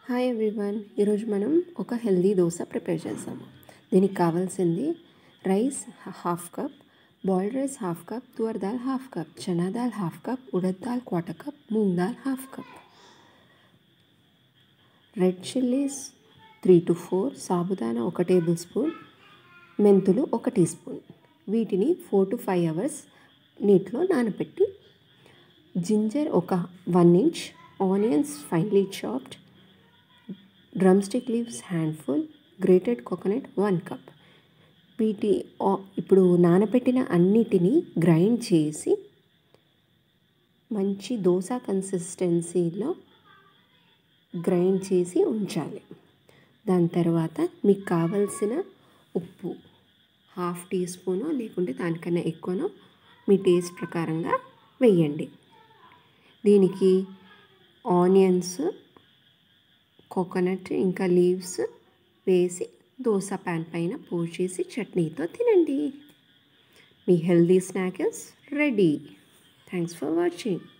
hi everyone ఈరోజు మనం ఒక హెల్దీ దోశ ప్రిపేర్ చేద్దాము దీనికి కావాల్సింది rice half cup boiled rice half cup toor dal half cup chana dal half cup urad dal quarter cup moong dal half cup red chillies three to four sabudana ఒక tablespoon మెంతులు ఒక టీ స్పూన్ వీటిని ఫోర్ టు ఫైవ్ అవర్స్ నీటిలో నానబెట్టి జింజర్ ఒక one inch onions finely chopped drumstick leaves handful grated coconut one cup వీటి ఇప్పుడు నానబెట్టిన అన్నిటినీ గ్రైండ్ చేసి మంచి దోశ కన్సిస్టెన్సీలో గ్రైండ్ చేసి ఉంచాలి దాని తర్వాత మీకు కావలసిన ఉప్పు హాఫ్ టీ స్పూనో లేకుంటే దానికన్నా ఎక్కువనో మీ టేస్ట్ ప్రకారంగా వేయండి దీనికి ఆనియన్స్ కోకోనట్ ఇంకా లీవ్స్ వేసి దోశ ప్యాన్ పైన పోసేసి చట్నీతో తినండి మీ healthy snack is ready thanks for watching